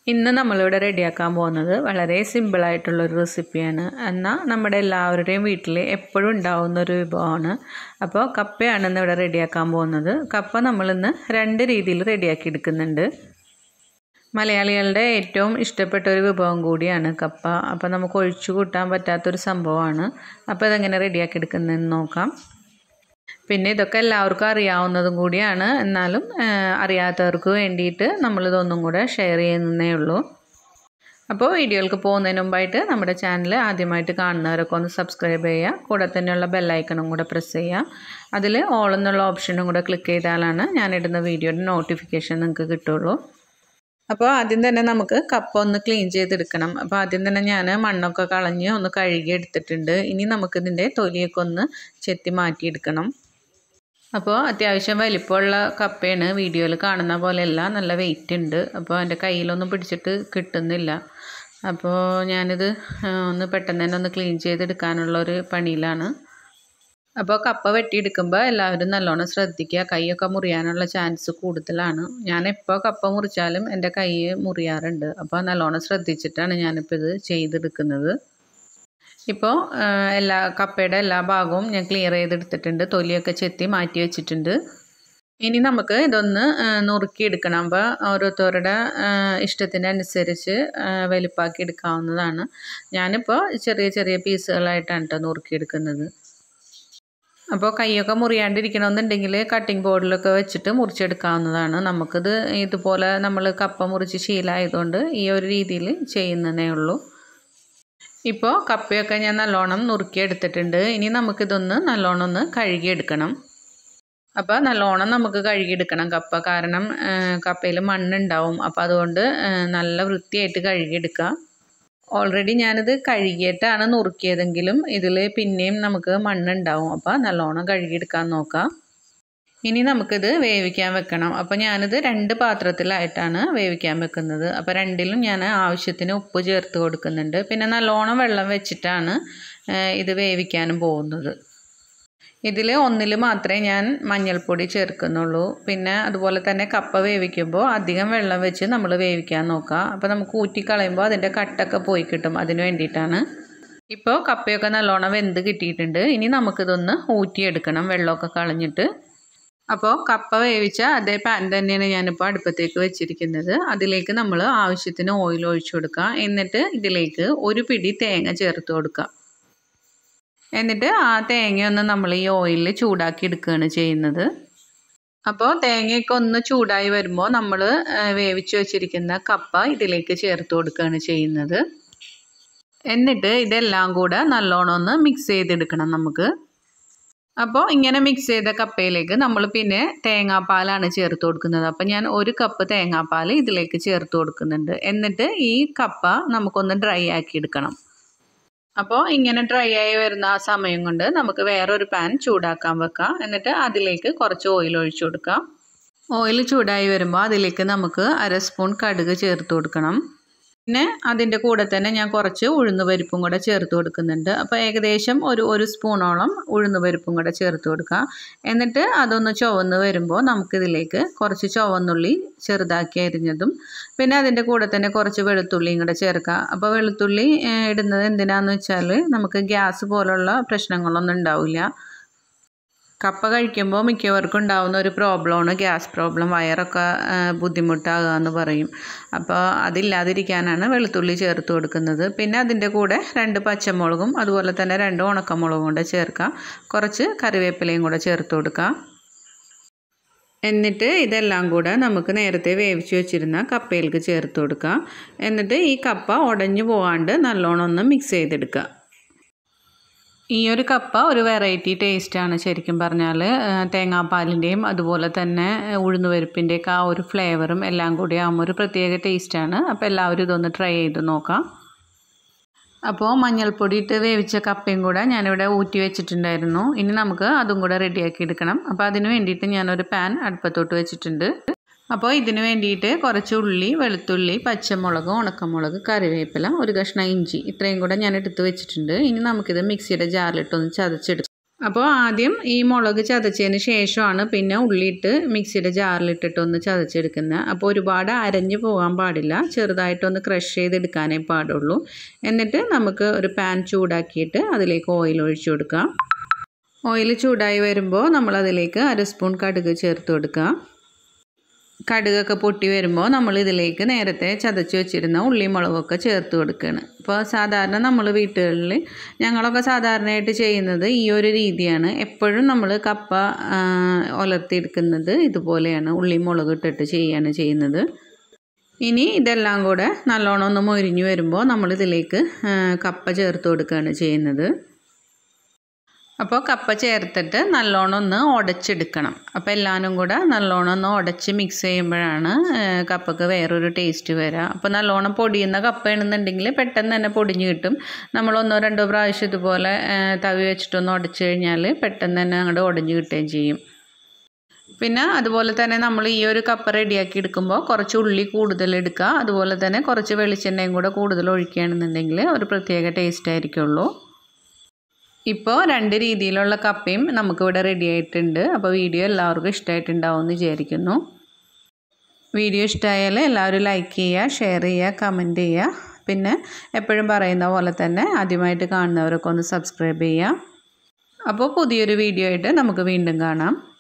ഇന്ന് നമ്മളിവിടെ റെഡിയാക്കാൻ പോകുന്നത് വളരെ സിമ്പിളായിട്ടുള്ളൊരു റെസിപ്പിയാണ് എന്നാൽ നമ്മുടെ എല്ലാവരുടെയും വീട്ടിൽ എപ്പോഴും ഉണ്ടാവുന്ന ഒരു വിഭവമാണ് അപ്പോൾ കപ്പയാണ് ഇന്ന് ഇവിടെ റെഡിയാക്കാൻ പോകുന്നത് കപ്പ നമ്മളിന്ന് രണ്ട് രീതിയിൽ റെഡിയാക്കി എടുക്കുന്നുണ്ട് മലയാളികളുടെ ഏറ്റവും ഇഷ്ടപ്പെട്ട ഒരു വിഭവം കൂടിയാണ് കപ്പ അപ്പോൾ നമുക്ക് ഒഴിച്ചു കൂട്ടാൻ പറ്റാത്തൊരു സംഭവമാണ് അപ്പോൾ ഇതെങ്ങനെ റെഡിയാക്കി എടുക്കുന്നതെന്ന് നോക്കാം പിന്നെ ഇതൊക്കെ എല്ലാവർക്കും അറിയാവുന്നതും കൂടിയാണ് എന്നാലും അറിയാത്തവർക്ക് വേണ്ടിയിട്ട് നമ്മളിതൊന്നും കൂടെ ഷെയർ ചെയ്യുന്നതേ ഉള്ളൂ അപ്പോൾ വീഡിയോകൾക്ക് പോകുന്നതിന് മുമ്പായിട്ട് നമ്മുടെ ചാനൽ ആദ്യമായിട്ട് കാണുന്നവരൊക്കെ ഒന്ന് സബ്സ്ക്രൈബ് ചെയ്യുക കൂടെ തന്നെയുള്ള ബെല്ലൈക്കണും കൂടെ പ്രസ് ചെയ്യുക അതിൽ ഓൾ എന്നുള്ള ഓപ്ഷനും കൂടെ ക്ലിക്ക് ചെയ്താലാണ് ഞാനിടുന്ന വീഡിയോയുടെ നോട്ടിഫിക്കേഷൻ നിങ്ങൾക്ക് കിട്ടുള്ളൂ അപ്പോൾ ആദ്യം തന്നെ നമുക്ക് കപ്പ ഒന്ന് ക്ലീൻ ചെയ്തെടുക്കണം അപ്പോൾ ആദ്യം തന്നെ ഞാൻ മണ്ണൊക്കെ കളഞ്ഞ് ഒന്ന് കഴുകി എടുത്തിട്ടുണ്ട് ഇനി നമുക്കിതിൻ്റെ തൊലിയൊക്കെ ഒന്ന് ചെത്തി മാറ്റിയെടുക്കണം അപ്പോൾ അത്യാവശ്യം വലിപ്പമുള്ള കപ്പയാണ് വീഡിയോയിൽ കാണുന്ന പോലെയല്ല നല്ല വെയിറ്റ് ഉണ്ട് അപ്പോൾ എൻ്റെ കയ്യിലൊന്നും പിടിച്ചിട്ട് കിട്ടുന്നില്ല അപ്പോൾ ഞാനിത് ഒന്ന് പെട്ടെന്ന് തന്നെ ഒന്ന് ക്ലീൻ ചെയ്തെടുക്കാനുള്ള ഒരു പണിയിലാണ് അപ്പോൾ കപ്പ വെട്ടിയെടുക്കുമ്പോൾ എല്ലാവരും നല്ലോണം ശ്രദ്ധിക്കുക കൈയൊക്കെ മുറിയാനുള്ള ചാൻസ് കൂടുതലാണ് ഞാൻ എപ്പോൾ കപ്പ മുറിച്ചാലും എൻ്റെ കൈ മുറിയാറുണ്ട് അപ്പോൾ നല്ലോണം ശ്രദ്ധിച്ചിട്ടാണ് ഞാനിപ്പോൾ ഇത് ചെയ്തെടുക്കുന്നത് ഇപ്പോൾ എല്ലാ കപ്പയുടെ എല്ലാ ഭാഗവും ഞാൻ ക്ലിയർ ചെയ്തെടുത്തിട്ടുണ്ട് തൊലിയൊക്കെ ചെത്തി മാറ്റി വെച്ചിട്ടുണ്ട് ഇനി നമുക്ക് ഇതൊന്ന് നുറുക്കിയെടുക്കണം അപ്പോൾ ഓരോരുത്തരുടെ ഇഷ്ടത്തിനനുസരിച്ച് വലുപ്പാക്കി എടുക്കാവുന്നതാണ് ഞാനിപ്പോൾ ചെറിയ ചെറിയ പീസുകളായിട്ടാണ് കേട്ടോ നുറുക്കിയെടുക്കുന്നത് അപ്പോൾ കൈയൊക്കെ മുറിയാണ്ടിരിക്കണമെന്നുണ്ടെങ്കിൽ കട്ടിംഗ് ബോർഡിലൊക്കെ വെച്ചിട്ട് മുറിച്ചെടുക്കാവുന്നതാണ് നമുക്കിത് ഇതുപോലെ നമ്മൾ കപ്പ മുറിച്ച് ശീലമായതുകൊണ്ട് ഈ ഒരു രീതിയിൽ ചെയ്യുന്നതേ ഉള്ളൂ ഇപ്പോൾ കപ്പയൊക്കെ ഞാൻ നല്ലോണം നുറുക്കിയെടുത്തിട്ടുണ്ട് ഇനി നമുക്കിതൊന്ന് നല്ലോണം ഒന്ന് കഴുകിയെടുക്കണം അപ്പോൾ നല്ലോണം നമുക്ക് കഴുകിയെടുക്കണം കപ്പ കാരണം കപ്പയിൽ മണ്ണുണ്ടാവും അപ്പോൾ അതുകൊണ്ട് നല്ല വൃത്തിയായിട്ട് കഴുകിയെടുക്കുക ഓൾറെഡി ഞാനിത് കഴുകിയിട്ടാണ് നുറുക്കിയതെങ്കിലും ഇതിൽ പിന്നെയും നമുക്ക് മണ്ണുണ്ടാവും അപ്പോൾ നല്ലോണം കഴുകിയെടുക്കാൻ നോക്കാം ഇനി നമുക്കിത് വേവിക്കാൻ വെക്കണം അപ്പോൾ ഞാനിത് രണ്ട് പാത്രത്തിലായിട്ടാണ് വേവിക്കാൻ വെക്കുന്നത് അപ്പോൾ രണ്ടിലും ഞാൻ ആവശ്യത്തിന് ഉപ്പ് ചേർത്ത് കൊടുക്കുന്നുണ്ട് പിന്നെ നല്ലോണം വെള്ളം വെച്ചിട്ടാണ് ഇത് വേവിക്കാനും പോകുന്നത് ഇതിൽ ഒന്നിൽ മാത്രമേ ഞാൻ മഞ്ഞൾപ്പൊടി ചേർക്കുന്നുള്ളൂ പിന്നെ അതുപോലെ തന്നെ കപ്പ വേവിക്കുമ്പോൾ അധികം വെള്ളം വെച്ച് നമ്മൾ വേവിക്കാൻ നോക്കുക അപ്പോൾ നമുക്ക് ഊറ്റി കളയുമ്പോൾ അതിൻ്റെ കട്ടൊക്കെ പോയി കിട്ടും അതിന് വേണ്ടിയിട്ടാണ് ഇപ്പോൾ കപ്പയൊക്കെ നല്ലോണം വെന്ത് കിട്ടിയിട്ടുണ്ട് ഇനി നമുക്കിതൊന്ന് ഊറ്റിയെടുക്കണം വെള്ളമൊക്കെ കളഞ്ഞിട്ട് അപ്പോൾ കപ്പ വേവിച്ച അതേ പാൻ തന്നെയാണ് ഞാനിപ്പോൾ അടുപ്പത്തേക്ക് വെച്ചിരിക്കുന്നത് അതിലേക്ക് നമ്മൾ ആവശ്യത്തിന് ഓയിൽ ഒഴിച്ചു കൊടുക്കുക എന്നിട്ട് ഇതിലേക്ക് ഒരു പിടി തേങ്ങ ചേർത്ത് കൊടുക്കുക എന്നിട്ട് ആ തേങ്ങയൊന്ന് നമ്മൾ ഈ ഓയിലിൽ ചൂടാക്കി എടുക്കുകയാണ് ചെയ്യുന്നത് അപ്പോൾ തേങ്ങയൊക്കെ ഒന്ന് ചൂടായി വരുമ്പോൾ നമ്മൾ വേവിച്ച് വെച്ചിരിക്കുന്ന കപ്പ ഇതിലേക്ക് ചേർത്ത് കൊടുക്കുകയാണ് ചെയ്യുന്നത് എന്നിട്ട് ഇതെല്ലാം കൂടെ നല്ലോണം ഒന്ന് മിക്സ് ചെയ്തെടുക്കണം നമുക്ക് അപ്പോൾ ഇങ്ങനെ മിക്സ് ചെയ്ത കപ്പയിലേക്ക് നമ്മൾ പിന്നെ തേങ്ങാപ്പാലാണ് ചേർത്ത് കൊടുക്കുന്നത് അപ്പോൾ ഞാൻ ഒരു കപ്പ് തേങ്ങാപ്പാൽ ഇതിലേക്ക് ചേർത്ത് കൊടുക്കുന്നുണ്ട് എന്നിട്ട് ഈ കപ്പ നമുക്കൊന്ന് ഡ്രൈ ആക്കി എടുക്കണം അപ്പോൾ ഇങ്ങനെ ഡ്രൈ ആയി വരുന്ന ആ സമയം കൊണ്ട് നമുക്ക് വേറൊരു പാൻ ചൂടാക്കാൻ വെക്കാം എന്നിട്ട് അതിലേക്ക് കുറച്ച് ഓയിൽ ഒഴിച്ചു കൊടുക്കാം ഓയിൽ ചൂടായി വരുമ്പോൾ അതിലേക്ക് നമുക്ക് അര സ്പൂൺ കടുക് ചേർത്ത് കൊടുക്കണം പിന്നെ അതിൻ്റെ കൂടെ തന്നെ ഞാൻ കുറച്ച് ഉഴുന്ന് പരിപ്പും കൂടെ ചേർത്ത് കൊടുക്കുന്നുണ്ട് അപ്പോൾ ഏകദേശം ഒരു ഒരു സ്പൂണോളം ഉഴുന്ന് പരിപ്പും കൂടെ ചേർത്ത് കൊടുക്കുക എന്നിട്ട് അതൊന്ന് ചുവന്ന് വരുമ്പോൾ നമുക്കിതിലേക്ക് കുറച്ച് ചുവന്നുള്ളി ചെറുതാക്കി അരിഞ്ഞതും പിന്നെ അതിൻ്റെ കൂടെ തന്നെ കുറച്ച് വെളുത്തുള്ളിയും കൂടെ ചേർക്കുക അപ്പോൾ വെളുത്തുള്ളി ഇടുന്നത് എന്തിനാന്ന് വെച്ചാൽ നമുക്ക് ഗ്യാസ് പോലുള്ള പ്രശ്നങ്ങളൊന്നും ഉണ്ടാവില്ല കപ്പ കഴിക്കുമ്പോൾ മിക്കവർക്കും ഉണ്ടാകുന്ന ഒരു പ്രോബ്ലമാണ് ഗ്യാസ് പ്രോബ്ലം വയറൊക്കെ ബുദ്ധിമുട്ടാകുക എന്ന് പറയും അപ്പോൾ അതില്ലാതിരിക്കാനാണ് വെളുത്തുള്ളി ചേർത്ത് കൊടുക്കുന്നത് പിന്നെ അതിൻ്റെ കൂടെ രണ്ട് പച്ചമുളകും അതുപോലെ തന്നെ രണ്ട് ഉണക്കമുളകും കൂടെ ചേർക്കാം കുറച്ച് കറിവേപ്പിലയും കൂടെ ചേർത്ത് കൊടുക്കാം എന്നിട്ട് ഇതെല്ലാം കൂടെ നമുക്ക് നേരത്തെ വേവിച്ച് വെച്ചിരുന്ന കപ്പയിലേക്ക് ചേർത്ത് കൊടുക്കാം എന്നിട്ട് ഈ കപ്പ ഉടഞ്ഞു പോകാണ്ട് നല്ലോണം ഒന്ന് മിക്സ് ചെയ്തെടുക്കുക ഈ ഒരു കപ്പ ഒരു വെറൈറ്റി ടേസ്റ്റാണ് ശരിക്കും പറഞ്ഞാൽ തേങ്ങാപ്പാലിൻ്റെയും അതുപോലെ തന്നെ ഉഴുന്നുപരിപ്പിൻ്റെയൊക്കെ ആ ഒരു ഫ്ലേവറും എല്ലാം കൂടി ആകുമ്പോൾ ഒരു പ്രത്യേക ടേസ്റ്റാണ് അപ്പോൾ എല്ലാവരും ഇതൊന്ന് ട്രൈ ചെയ്ത് നോക്കാം അപ്പോൾ മഞ്ഞൾപ്പൊടി ഇട്ട് വേവിച്ച കപ്പയും കൂടെ ഞാനിവിടെ ഊറ്റി വെച്ചിട്ടുണ്ടായിരുന്നു ഇനി നമുക്ക് അതും കൂടെ റെഡിയാക്കി എടുക്കണം അപ്പോൾ അതിന് വേണ്ടിയിട്ട് ഞാനൊരു പാൻ അടുപ്പത്തോട്ട് വെച്ചിട്ടുണ്ട് അപ്പോൾ ഇതിന് വേണ്ടിയിട്ട് കുറച്ച് ഉള്ളി വെളുത്തുള്ളി പച്ചമുളക് ഉണക്കമുളക് കറിവേപ്പില ഒരു കഷ്ണം ഇഞ്ചി ഇത്രയും കൂടെ ഞാൻ എടുത്ത് വെച്ചിട്ടുണ്ട് ഇനി നമുക്കിത് മിക്സിയുടെ ജാറിലിട്ടൊന്ന് ചതച്ചെടുക്കാം അപ്പോൾ ആദ്യം ഈ മുളക് ചതച്ചതിന് ശേഷമാണ് പിന്നെ ഉള്ളിയിട്ട് മിക്സിയുടെ ജാറിലിട്ടിട്ട് ഒന്ന് ചതച്ചെടുക്കുന്നത് അപ്പോൾ ഒരുപാട് അരഞ്ഞു പോകാൻ പാടില്ല ചെറുതായിട്ടൊന്ന് ക്രഷ് ചെയ്തെടുക്കാനേ പാടുള്ളൂ എന്നിട്ട് നമുക്ക് ഒരു പാൻ ചൂടാക്കിയിട്ട് അതിലേക്ക് ഓയിൽ ഒഴിച്ചു കൊടുക്കാം ഓയിൽ ചൂടായി വരുമ്പോൾ നമ്മളതിലേക്ക് അര സ്പൂൺ കടുക് ചേർത്ത് കൊടുക്കുക കടുകൊക്കെ പൊട്ടി വരുമ്പോൾ നമ്മൾ ഇതിലേക്ക് നേരത്തെ ചതച്ച് വെച്ചിരുന്ന ഉള്ളി മുളകൊക്കെ ചേർത്ത് കൊടുക്കുകയാണ് ഇപ്പോൾ സാധാരണ നമ്മൾ വീട്ടുകളിൽ ഞങ്ങളൊക്കെ സാധാരണയായിട്ട് ചെയ്യുന്നത് ഈ ഒരു രീതിയാണ് എപ്പോഴും നമ്മൾ കപ്പ ഒലർത്തിയെടുക്കുന്നത് ഇതുപോലെയാണ് ഉള്ളി മുളക് ഇട്ടിട്ട് ചെയ്യാണ് ചെയ്യുന്നത് ഇനി ഇതെല്ലാം കൂടെ നല്ലോണം ഒന്ന് മൊരിഞ്ഞു വരുമ്പോൾ നമ്മളിതിലേക്ക് കപ്പ ചേർത്ത് കൊടുക്കുകയാണ് ചെയ്യുന്നത് അപ്പോൾ കപ്പ ചേർത്തിട്ട് നല്ലോണം ഒന്ന് ഉടച്ചെടുക്കണം അപ്പോൾ എല്ലാവരും കൂടെ നല്ലോണം ഒന്ന് ഉടച്ച് മിക്സ് ചെയ്യുമ്പോഴാണ് കപ്പക്ക് വേറൊരു ടേസ്റ്റ് വരിക അപ്പോൾ നല്ലോണം പൊടിയുന്ന കപ്പയാണെന്നുണ്ടെങ്കിൽ പെട്ടെന്ന് തന്നെ പൊടിഞ്ഞ് കിട്ടും നമ്മൾ ഒന്നോ രണ്ടോ പ്രാവശ്യം ഇതുപോലെ തവി വെച്ചിട്ടൊന്ന് ഉടച്ചു കഴിഞ്ഞാൽ പെട്ടെന്ന് തന്നെ അങ്ങോട്ട് ഉടഞ്ഞ് കിട്ടുകയും ചെയ്യും പിന്നെ അതുപോലെ തന്നെ നമ്മൾ ഈ ഒരു കപ്പ റെഡിയാക്കി എടുക്കുമ്പോൾ കുറച്ച് ഉള്ളി കൂടുതൽ എടുക്കുക അതുപോലെ തന്നെ കുറച്ച് വെളിച്ചെണ്ണയും കൂടെ കൂടുതൽ ഒഴിക്കുകയാണെന്നുണ്ടെങ്കിൽ ഒരു പ്രത്യേക ടേസ്റ്റ് ആയിരിക്കുള്ളൂ ഇപ്പോൾ രണ്ട് രീതിയിലുള്ള കപ്പയും നമുക്കിവിടെ റെഡി ആയിട്ടുണ്ട് അപ്പോൾ വീഡിയോ എല്ലാവർക്കും ഇഷ്ടമായിട്ടുണ്ടാവും എന്ന് വിചാരിക്കുന്നു വീഡിയോ ഇഷ്ടമായാൽ എല്ലാവരും ലൈക്ക് ചെയ്യുക ഷെയർ ചെയ്യുക കമൻറ്റ് ചെയ്യുക പിന്നെ എപ്പോഴും പറയുന്ന പോലെ തന്നെ ആദ്യമായിട്ട് കാണുന്നവരൊക്കെ ഒന്ന് സബ്സ്ക്രൈബ് ചെയ്യുക അപ്പോൾ പുതിയൊരു വീഡിയോ ആയിട്ട് നമുക്ക് വീണ്ടും കാണാം